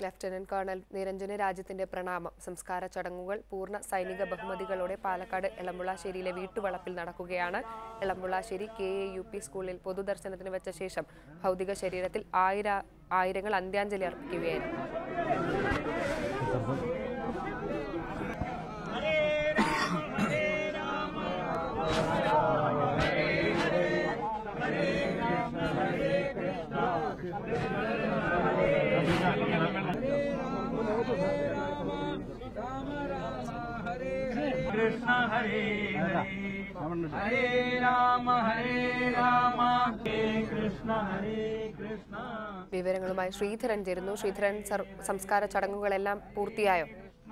lieutenant colonel നിരഞ്ജന് രാജ്യത്തിന്റെ പ്രണാമം സംസ്കാര ചടങ്ങുകൾ പൂർണ്ണ സൈനിക ബഹുമതികളോടെ പാലക്കാട് എളമ്പുളാശ്ശേരിയിലെ വീട്ടുവളപ്പിൽ നടക്കുകയാണ് Elampulassery K A U P സ്കൂളിൽ പൊതുദർശനത്തിന് വെച്ച ശേഷം ഭൗതിക ശരീരത്തിൽ ആയിര ആയിരങ്ങൾ അന്ത്യാഞ്ജലി അർപ്പിക്കുകയായിരുന്നു कृष्ण हरे हरे हरे राम हरे राम हरे कृष्ण हरे कृष्ण വിവരങ്ങളുമായി ശ്രീധരൻ ചേരുന്നു ശ്രീധരൻ സർ- സംസ്കാര ചടങ്ങുകളെല്ലാം പൂർത്തിയായോ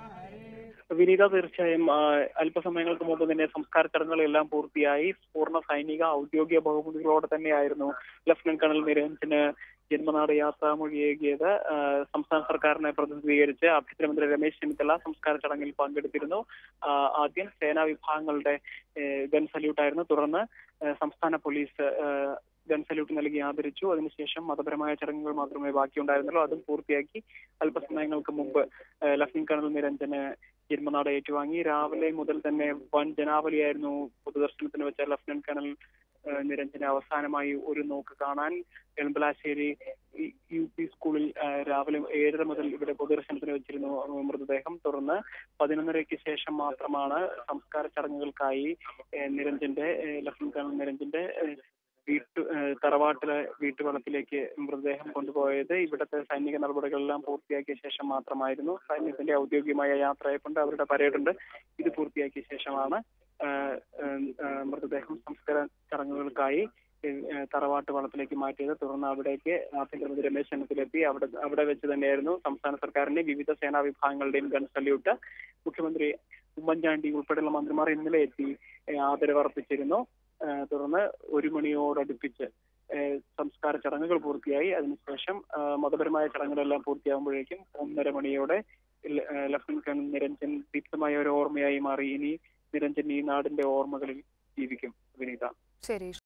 വിനീത തീർച്ചയായും ആ, അല്പസമയങ്ങൾക്ക് മുമ്പ് തന്നെ സംസ്കാര ചടങ്ങുകളെല്ലാം പൂർത്തിയായി പൂർണ്ണ സൈനിക ഔദ്യോഗിക ബഹുമതികളോടെ തന്നെയായിരുന്നു ലഫ്റ്റനന്റ് കേണൽ നിരഞ്ജന് ജന്മനാട് യാത്രാമൊഴിയേകിയത് ആ, സംസ്ഥാന സർക്കാരിനെ പ്രതിനിധീകരിച്ച് ആഭ്യന്തരമന്ത്രി രമേശ് ചെന്നിത്തല സംസ്കാര ചടങ്ങിൽ പങ്കെടുത്തിരുന്നു ആ, ആദ്യം സേനാ വിഭാഗങ്ങളുടെ ഗൺ സല്യൂട്ടായിരുന്നു തുടർന്ന് ആ, സംസ്ഥാന പോലീസ് ആ, ഗൺ സല്യൂട്ട് നൽകി ആദരിച്ചു അതിനുശേഷം മതപരമായ ചടങ്ങുകൾ മാത്രമേ ബാക്കിയുണ്ടായിരുന്നുള്ളൂ അതും പൂർത്തിയാക്കി അല്പസമയങ്ങൾക്ക് മുമ്പ് ആ, ലഫ്റ്റനന്റ് കേണൽ നിരഞ്ജന് ജന്മനാട് ഏറ്റുവാങ്ങി രാവിലെ മുതൽ തന്നെ വൻ ജനാവലിയായിരുന്നു പൊതുദർശനത്തിന് വെച്ച ലഫ്റ്റനന്റ് കേണൽ ഏഹ്, നിരഞ്ജനെ അവസാനമായി ഒരു നോക്ക് കാണാൻ എളമ്പലാശ്ശേരി ഇ- യു പി സ്കൂളിൽ ഏഹ്, രാവിലെ ഏഴര മുതൽ ഇവിടെ പൊതുദർശനത്തിന് വെച്ചിരുന്നു ഏഹ്, മൃതദേഹം തുടർന്ന് പതിനൊന്നരയ്ക്ക് ശേഷം മാത്രമാണ് സംസ്കാര ചടങ്ങുകൾക്കായി ഏഹ്, നിരഞ്ജന്റെ ഏഹ്, ലഫ്റ്റനന്റ് കേണൽ നിരഞ്ജന്റെ ഏഹ്, വീട്ടു ഏഹ്, തറവാട്ടിലെ വീട്ടുവളപ്പിലേക്ക് മൃതദേഹം കൊണ്ടുപോയത് ഇവിടുത്തെ സൈനിക നടപടികളെല്ലാം പൂർത്തിയാക്കിയ ശേഷം മാത്രമായിരുന്നു സൈന്യത്തിന്റെ ഔദ്യോഗികമായ യാത്രയെക്കൊണ്ട് അവരുടെ പരേഡുണ്ട് ഇത് പൂർത്തിയാക്കിയ ശേഷമാണ് ഏഹ്, ഏഹ്, ഏഹ്, മൃതദേഹം സംസ്കാര ചടങ്ങുകൾക്കായി ഏഹ്, തറവാട്ട് വളപ്പിലേക്ക് മാറ്റിയത് തുടർന്ന് അവിടേക്ക് ആഭ്യന്തരമന്ത്രി രമേശ് ചെന്നിത്തലെത്തി അവിടെ അവിടെ വെച്ച് തന്നെയായിരുന്നു സംസ്ഥാന സർക്കാരിന്റെ വിവിധ സേനാ വിഭാഗങ്ങളുടെയും ഗൺ സല്യൂട്ട് മുഖ്യമന്ത്രി ഉമ്മൻചാണ്ടി ഉൾപ്പെടെയുള്ള മന്ത്രിമാർ ഇന്നലെ എത്തി ഏഹ്, ആദരവർപ്പിച്ചിരുന്നു ഏഹ്, തുടർന്ന് ഒരു മണിയോടടുപ്പിച്ച് ഏഹ്, സംസ്കാര ചടങ്ങുകൾ പൂർത്തിയായി അതിനുശേഷം ഏഹ്, മതപരമായ ചടങ്ങുകളെല്ലാം പൂർത്തിയാകുമ്പോഴേക്കും ഒന്നര മണിയോടെ ല- ഏഹ്, ലഫ്റ്റനന്റ് കേണൽ നിരഞ്ജൻ ദീപ്തമായ ഒരു ഓർമ്മയായി മാറി ഇനി നിരഞ്ജൻ ഈ നാടിന്റെ ഓർമ്മകളിൽ ജീവിക്കും വിനീത ശരി